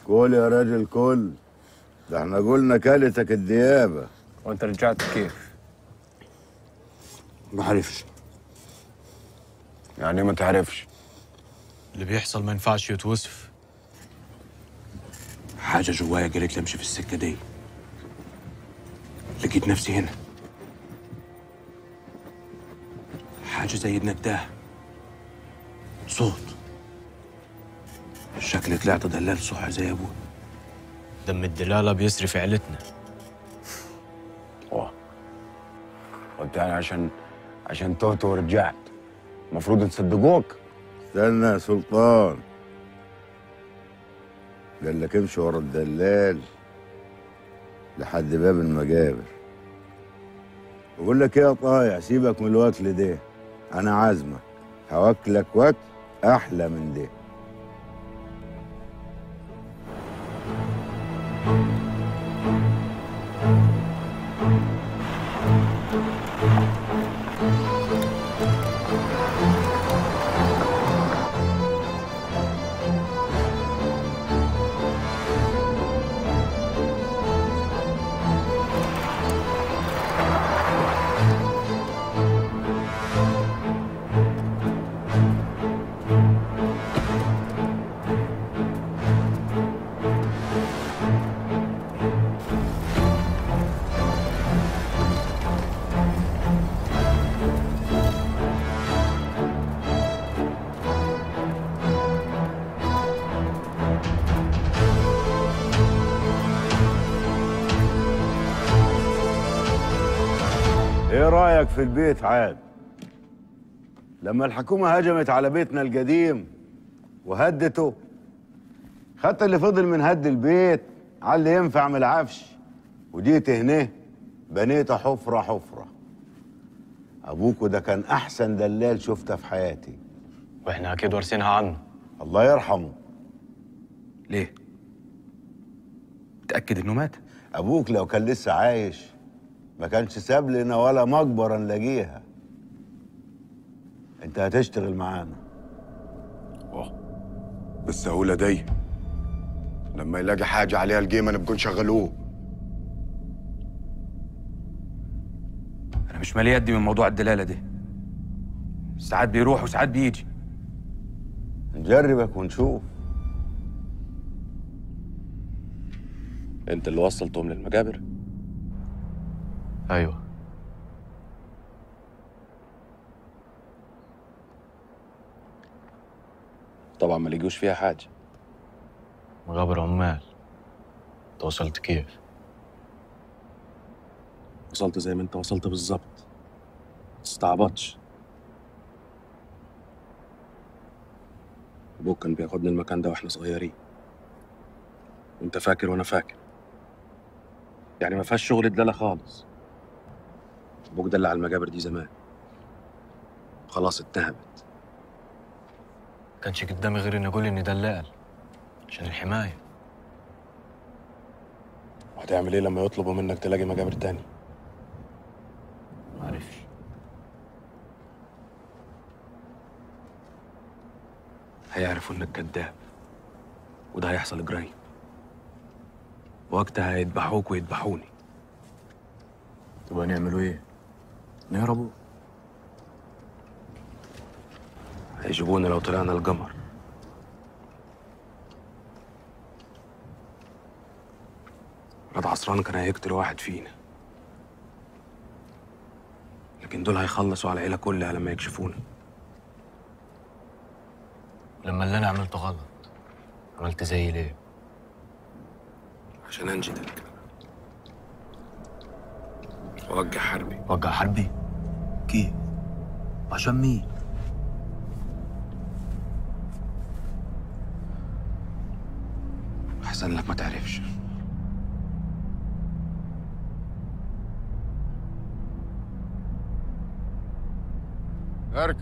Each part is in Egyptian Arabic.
كل يا راجل كل ده احنا قلنا كالتك الديابة وانت رجعت كيف؟ ما عرفش يعني ما تعرفش اللي بيحصل ما ينفعش يتوصف حاجة جوايا قالت لي امشي في السكة دي لقيت نفسي هنا حاجة زي النداه صوت شكلي طلعت دلال صح زي ابوي دم الدلالة بيسري في عيلتنا واه وانت يعني عشان عشان تهت ورجعت المفروض نصدقوك استنى يا سلطان قال لك امشي ورا الدلال لحد باب المجابر بقول لك ايه يا طايع سيبك من الوكل ده انا عازمك هوكلك وكل احلى من ده ايه رايك في البيت عاد لما الحكومه هجمت على بيتنا القديم وهدته خدت اللي فضل من هد البيت على اللي ينفع من العفش وجيت هنا بنيت حفره حفره ابوكوا ده كان احسن دلال شفته في حياتي واحنا اكيد وارثينها عنه الله يرحمه ليه؟ تأكد انه مات؟ ابوك لو كان لسه عايش ما كانش ساب لنا ولا مقبره نلاقيها انت هتشتغل معانا بالسهولة دي لما يلاقي حاجة عليها القيمة نبقوا نشغلوه انا مش مالي يدي من موضوع الدلالة ده ساعات بيروح وساعات بيجي نجربك ونشوف انت اللي وصلتهم للمجابر ايوه طبعا ما لقيوش فيها حاجة مغابر عمال انت وصلت كيف؟ وصلت زي ما انت وصلت بالظبط استعبطش ابوك كان بياخدنا المكان ده واحنا صغيرين وانت فاكر وانا فاكر يعني ما فيهاش شغل دلالة خالص ابوك دل على المجابر دي زمان خلاص اتهمت كانش قدامي غير اني اقول اني دلال عشان الحماية وهتعمل ايه لما يطلبوا منك تلاقي مجابر تاني معرفش هيعرفوا انك كذاب وده هيحصل قريب وقتها هيذبحوك ويذبحوني طب هنعملوا ايه؟ نهربوا هيجيبونا لو طلعنا القمر رد عصران كان هيقتل واحد فينا لكن دول هيخلصوا على العيلة كلها لما يكشفونا لما اللي انا عملته غلط عملت زي ليه؟ عشان انجدك ووجه حربي وقع حربي؟ كيف؟ عشان مين؟ احسن لك ما تعرفش اركب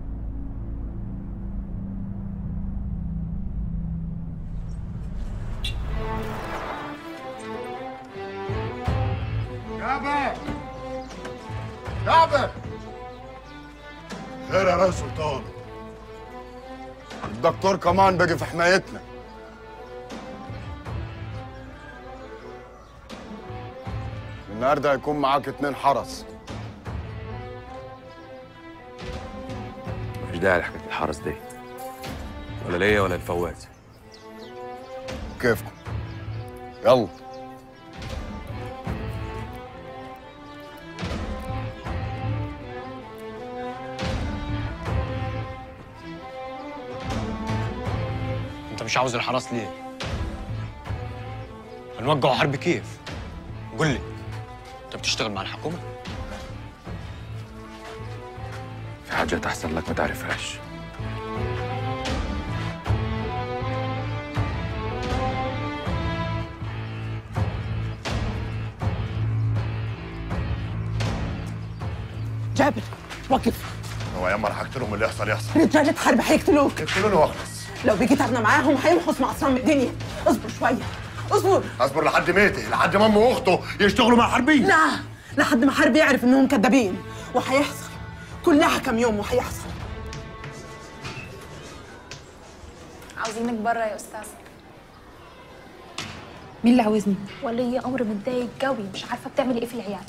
جابر جابر خير يا ريس سلطان الدكتور كمان بقي في حمايتنا النهارده هيكون معاك اتنين حرس مفيش داعي لحكايه الحرس دي ولا ليا ولا الفواز كيفكم يلا انت مش عاوز الحرس ليه؟ هنوقعوا حرب كيف؟ قول لي انت بتشتغل مع الحكومه؟ في حاجات احسن لك ما تعرفهاش جابر وقف هو ياما رح اقتلهم اللي يحصل يحصل رجالة حرب هيقتلوك اقتلوني واخلص لو بيجي تعبنا معاهم هينحص معصران من الدنيا اصبر شوية اصبر اصبر لحد ميتي لحد ما امه واخته يشتغلوا مع حربيين لا لحد ما حرب يعرف انهم كذابين وهيحصل كلها كم يوم وهيحصل عاوزينك بره يا استاذ مين اللي عاوزني؟ ولي امر متضايق قوي مش عارفه بتعملي ايه في العيال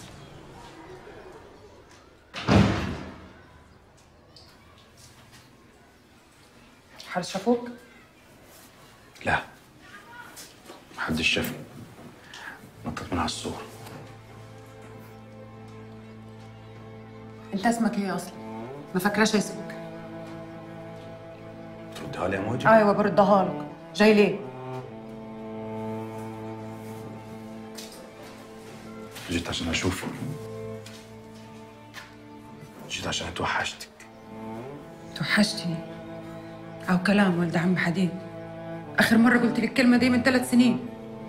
حارس شافوك؟ لا محدش شافني نطت من على السور انت اسمك ايه اصلا؟ ما فاكراش اسمك تردها لي يا موجة ايوه بردها لك جاي ليه؟ جيت عشان اشوفك جيت عشان اتوحشتك توحشتني او كلام ولد عم حديد اخر مره قلت لك الكلمه دي من ثلاث سنين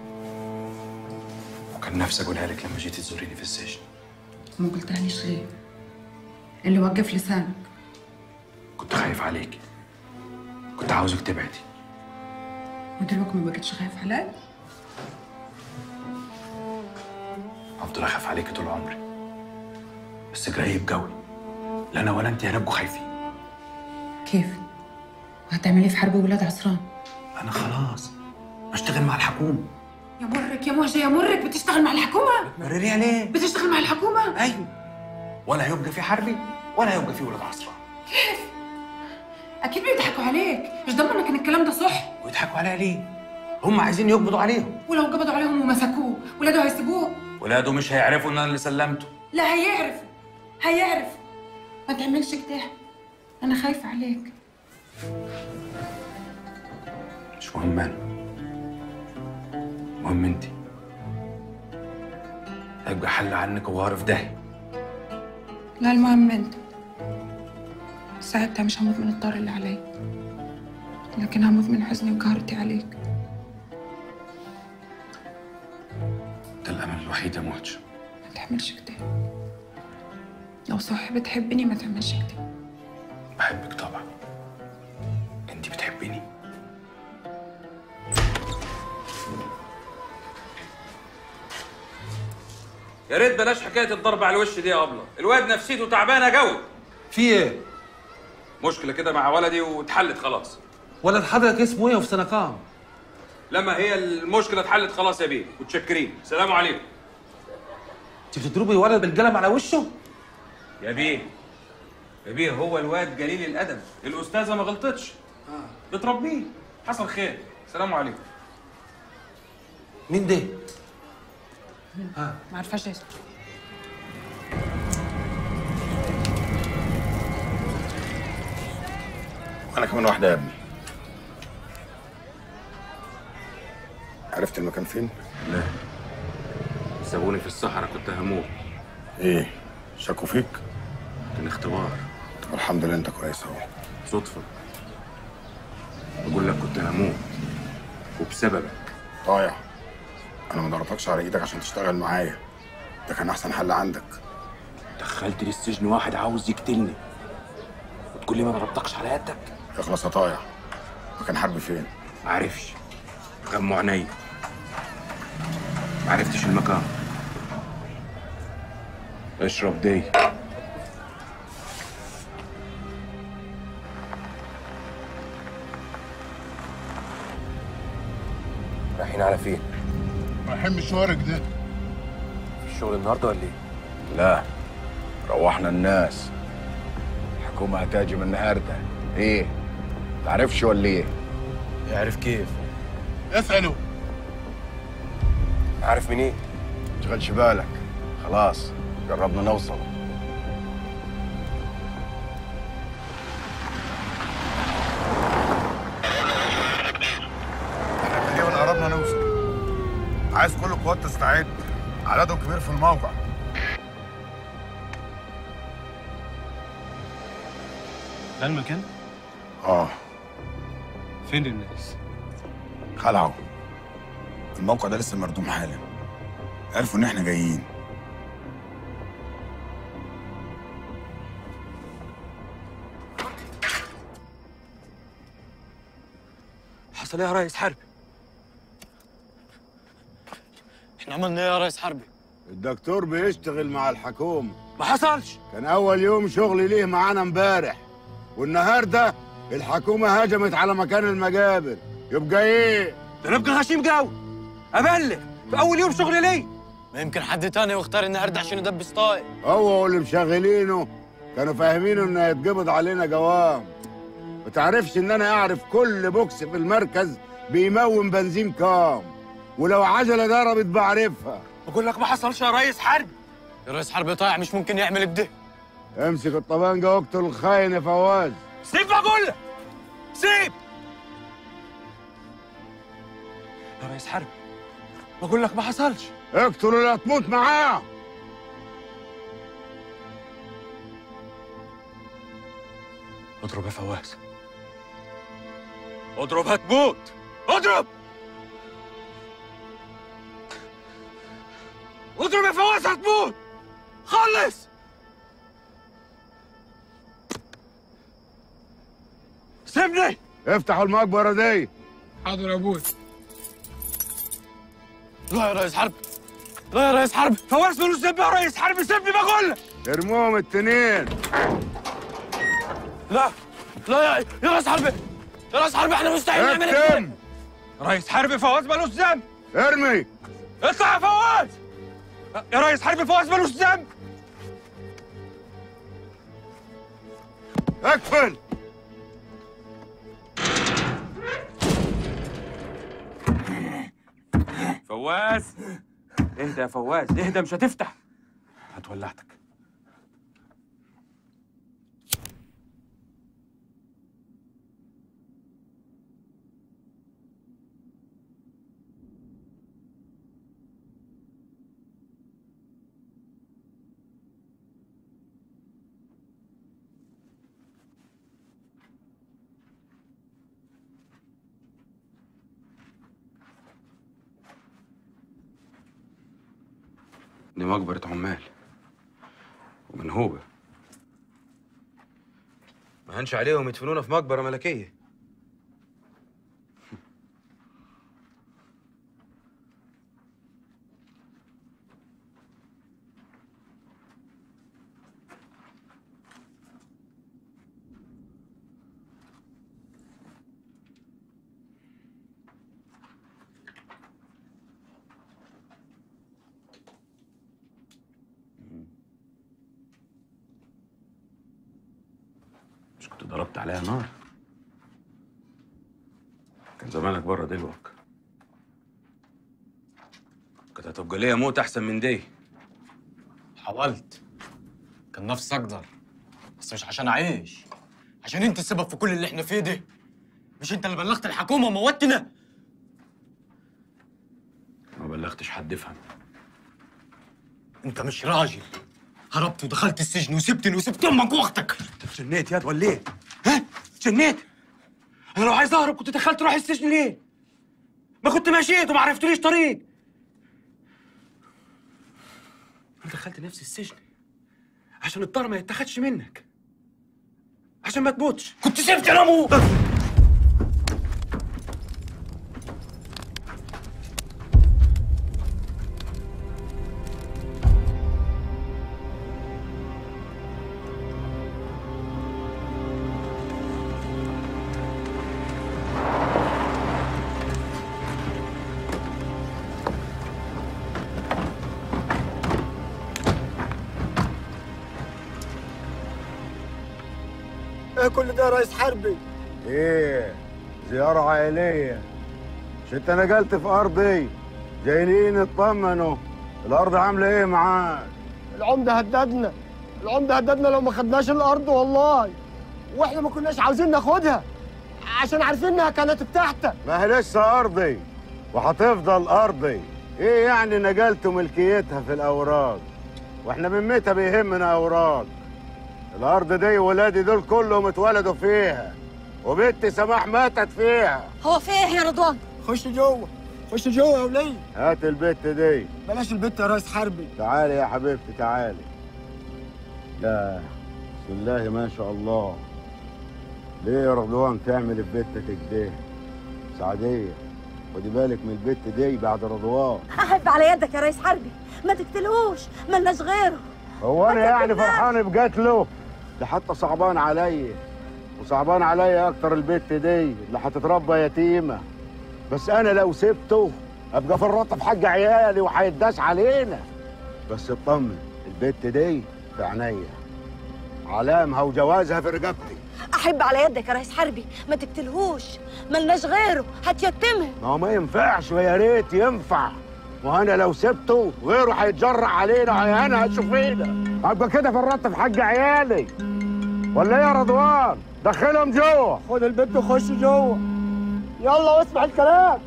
وكان نفسي اقولها لك لما جيتي تزوريني في السجن ما قلتهاليش ليه؟ اللي وقف لسانك كنت خايف عليك كنت عاوزك تبعدي ودلوقتي ما بقتش خايف علي؟ افضل اخاف عليك طول عمري بس قريب قوي لا انا ولا انت هنبقوا خايفين كيف؟ وهتعملي في حرب ولاد عصران؟ انا خلاص بشتغل مع الحكومه يا مرك يا مهجة يا مرك بتشتغل مع الحكومة؟ مرري عليه بتشتغل مع الحكومة؟ ايوه ولا هيبقى في حربي ولا هيبقى في ولاد عصران أكيد بيضحكوا عليك مش ضمنك إن الكلام ده صح ويضحكوا عليها ليه هم عايزين يقبضوا عليهم ولو قبضوا عليهم ومسكوه ولاده هيسيبوه ولاده مش هيعرفوا ان انا اللي سلمته لا هيعرفوا هيعرفوا ما تعملش كده أنا خايفة عليك مش مهم انا مهم انت هيبقى حل عنك وغار في داهيه لا المهم أنت ساعتها مش هموت من الطار اللي علي لكن هموت من حزني وقهرتي عليك ده الامل الوحيد يا موج ما تعملش كده لو صح بتحبني ما تعملش كده بحبك طبعا انت بتحبيني يا ريت بلاش حكايه الضرب على الوش دي يا ابله الواد نفسيته تعبانه قوي في ايه؟ مشكله كده مع ولدي واتحلت خلاص ولد حضرتك اسمه ايه وفي سنه كام؟ لما هي المشكله اتحلت خلاص يا بيه متشكرين سلام عليكم انت بتضربي ولد بالقلم على وشه؟ يا بيه يا بيه هو الواد قليل الادب الاستاذه ما غلطتش بتربيه حصل خير سلام عليكم مين ده؟ ما عارفاش اسمه انا كمان واحده يا ابني عرفت المكان فين؟ لا سابوني في الصحراء كنت هموت ايه شكوا فيك؟ كان اختبار طب الحمد لله انت كويس اهو صدفه بقول لك كنت هموت وبسببك طايع انا ما ضربتكش على ايدك عشان تشتغل معايا ده كان احسن حل عندك دخلت لي السجن واحد عاوز يقتلني وتقول لي ما ضربتكش على يدك اخلص يا طايع مكان حرب فين؟ ما عرفش غموا عيني ما عرفتش المكان اشرب دي رايحين على فين؟ رايحين مشوارك ده الشغل النهارده ولا ايه؟ لا روحنا الناس الحكومة هتهاجم النهاردة ايه تعرفش ولا ايه يعرف كيف؟ اسأله عارف منين تشغلش بالك خلاص قربنا نوصل احنا تقريبا قربنا نوصل عايز كل القوات تستعد عددهم كبير في الموقع ده المكان؟ اه فين الناس؟ خلعوا الموقع ده لسه مردوم حالا عرفوا ان احنا جايين حصل ايه يا ريس حربي؟ احنا عملنا ايه يا ريس حربي؟ الدكتور بيشتغل مع الحكومة ما حصلش كان أول يوم شغل ليه معانا امبارح والنهاردة الحكومة هجمت على مكان المجابر يبقى إيه؟ ده نبقى هشيم قوي ابلغ في اول يوم شغل لي ما يمكن حد تاني واختار النهارده عشان يدبس طايق هو واللي مشغلينه كانوا فاهمين إنه هيتقبض علينا جوام ما تعرفش إن أنا أعرف كل بوكس في المركز بيمون بنزين كام ولو عجلة ضربت بعرفها بقول لك ما حصلش يا ريس حرب يا ريس حربي طايع مش ممكن يعمل كده امسك الطبانجة واقتل الخاين يا فواز سيب بقول لك سيب يا ريس حرب بقول لك ما حصلش اقتل اللي هتموت معاه اضرب يا فواز اضرب هتموت اضرب اضرب يا فواز هتموت خلص سيبني افتحوا المقبرة دي حاضر يا ابوي لا يا ريس حربي لا يا ريس حربي فواز ملوش ذنب يا ريس حربي سيبني بقول لك ارموهم التنين لا لا يا, يا ريس حربي يا ريس حربي احنا مستحيل نعمل كده اكتم ريس حربي فواز ملوش ذنب ارمي اطلع يا فواز يا ريس حربي فواز ملوش ذنب اقفل فواز اهدى يا فواز اهدى مش هتفتح هتولعتك دي مقبرة عمال ومنهوبة ما هنش عليهم يدفنونا في مقبرة ملكية مش كنت ضربت عليها نار كان زمانك بره دلوقتي كانت هتبقى ليا موت احسن من دي حاولت كان نفسي اقدر بس مش عشان اعيش عشان انت السبب في كل اللي احنا فيه ده مش انت اللي بلغت الحكومه وموتنا ما بلغتش حد يفهم انت مش راجل هربت ودخلت السجن وسبتني وسبت امك واختك انت اتجنيت ياد ولا ايه؟ ها؟ اتجنيت؟ انا لو عايز اهرب كنت دخلت روح السجن ليه؟ ما كنت مشيت وما عرفتليش طريق انا دخلت نفس السجن عشان الطار ما يتاخدش منك عشان ما تموتش كنت سبت انا اموت ايه كل ده يا ريس حربي ايه زيارة عائلية مش انت نقلت في ارضي جايين يطمنوا الارض عاملة ايه معاك العمده هددنا العمده هددنا لو ما خدناش الارض والله واحنا ما كناش عاوزين ناخدها عشان عارفين انها كانت بتاعتك ما هي لسه ارضي وهتفضل ارضي ايه يعني نقلت ملكيتها في الاوراق واحنا من متى بيهمنا اوراق الارض دي ولادي دول كلهم اتولدوا فيها وبنتي سماح ماتت فيها هو في ايه يا رضوان خش جوه خش جوه يا وليه هات البت دي بلاش البت يا ريس حربي تعالي يا حبيبتي تعالي لا بسم الله ما شاء الله ليه يا رضوان تعمل في بنتك كده سعدية خدي بالك من البت دي بعد رضوان احب على يدك يا ريس حربي ما تقتلهوش ملناش غيره هو انا يعني فرحان بقتله ده حتى صعبان عليا وصعبان عليا اكتر البت دي اللي هتتربى يتيمه بس انا لو سبته ابقى فرطت في حق عيالي وهيتداس علينا بس اطمن البت دي في عينيا علامها وجوازها في رقبتي احب على يدك يا ريس حربي ما تقتلهوش ملناش غيره هتيتمه ما هو ما ينفعش ويا ريت ينفع وانا لو سبته غيره هيتجرع علينا وهيهنا هتشوفينا ابقى كده فرطت في حق عيالي ولا ايه يا رضوان دخلهم جوه خد البت وخش جوه يلا واسمع الكلام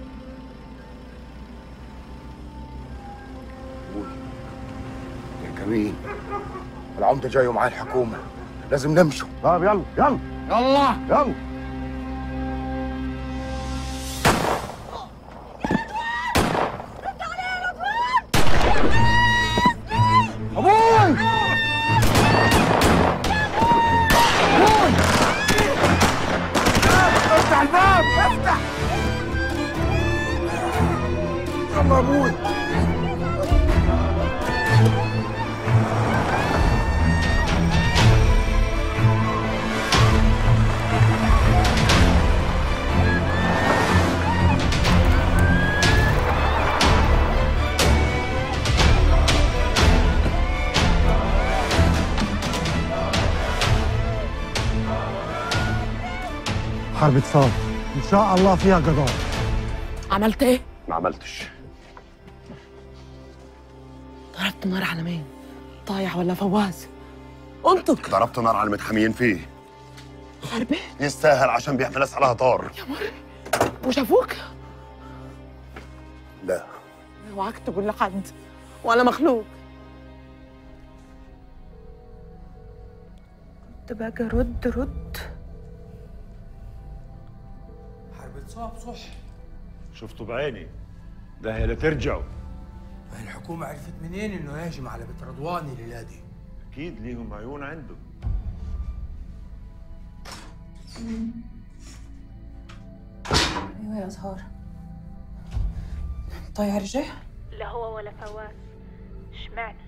يا جميل العمده جاي ومعاه الحكومه لازم نمشوا طب يلا يلا يلا يلا ابوي افتح الباب افتح يلا يا ابوي حرب اتصال ان شاء الله فيها قضاء عملت ايه؟ ما عملتش ضربت نار على مين؟ طايع ولا فواز؟ انطق ضربت نار على المتحاميين فيه حربي يستاهل عشان بيعمل ناس عليها طار وشافوك؟ لا اوعاك تقول لحد وانا مخلوق كنت باجي رد رد حرب صعب صح شفته بعيني ده هي لا ترجعوا الحكومة عرفت منين انه هاجم على بيت رضواني الليلة دي؟ اكيد ليهم عيون عنده ايوه يا زهار طايع رجع لا هو ولا فواز اشمعنى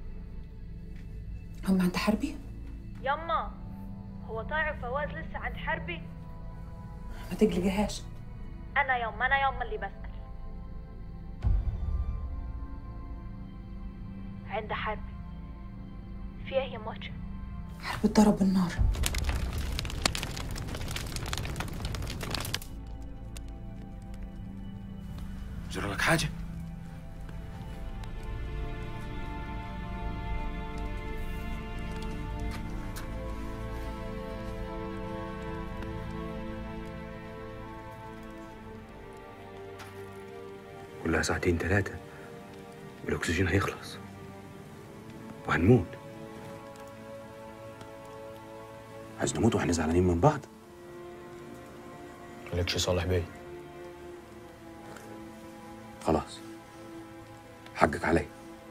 هم عند حربي يما هو طايع فواز لسه عند حربي ما تقلقيهاش انا يما انا يما اللي بسأل عند حربي في ايه يا موجة حرب اتضرب بالنار جرى لك حاجة؟ كلها ساعتين ثلاثة والأكسجين هيخلص وهنموت عايز نموت واحنا زعلانين من بعض مالكش صالح بيه خلاص حقك عليا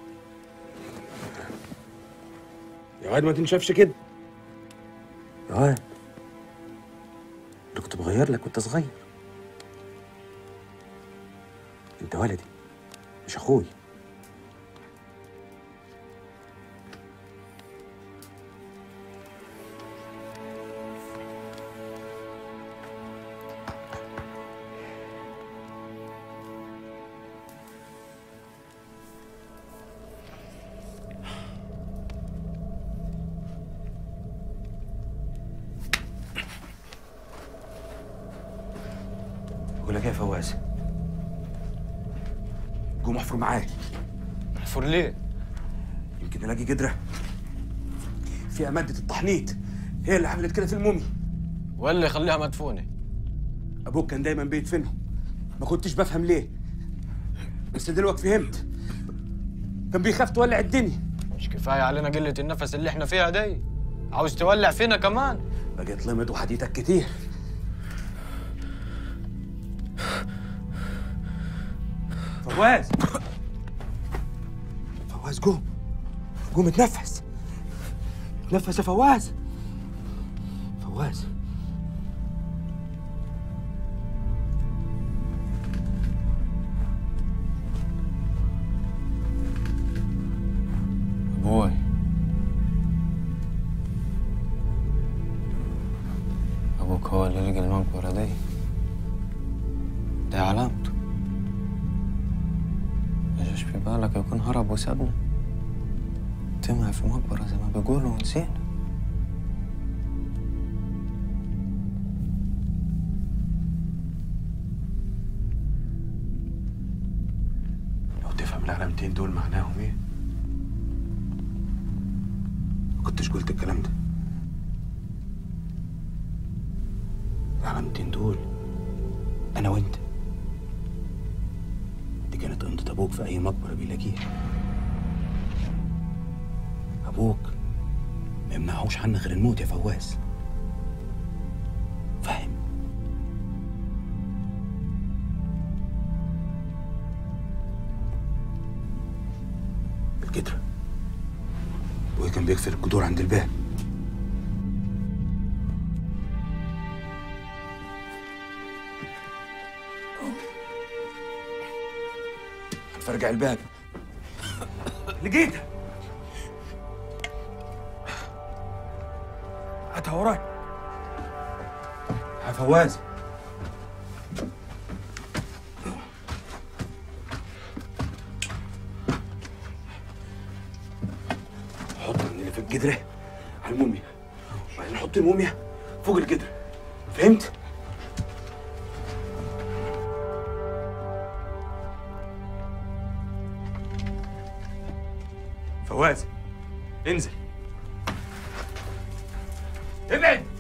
يا واد ما تنشفش كده يا واد انا كنت بغير لك وانت صغير انت ولدي مش اخوي لك يا فواز قوم احفر معايا احفر ليه؟ يمكن الاقي قدره فيها ماده التحنيط هي اللي عملت كده في المومي ولا يخليها مدفونه ابوك كان دايما بيدفنهم ما كنتش بفهم ليه بس دلوقتي فهمت كان بيخاف تولع الدنيا مش كفايه علينا قله النفس اللي احنا فيها دي عاوز تولع فينا كمان بقيت لمد وحديتك كتير فواز فواز قوم قوم اتنفس اتنفس يا فواز فواز ابوي ابوك هو اللي لقى المقبره دي دي علامته ما جاش في بالك يكون هرب وسابنا تمها في مقبره زي ما بيقولوا ونسينا لو تفهم العلامتين دول معناهم ايه ما كنتش قلت الكلام ده العلامتين دول انا وانت دي كانت قيمة ابوك في اي مقبره بيلاقيها ابوك ما يمنعهوش عنا غير الموت يا فواز فاهم القدرة ابوي كان بيكسر الجدور عند الباب فرجع الباب لقيتها هاتها وراي يا فواز حط من اللي في الجدرة على الموميا وبعدين نحط الموميا فوق الجدرة فهمت؟ فواز انزل ابعد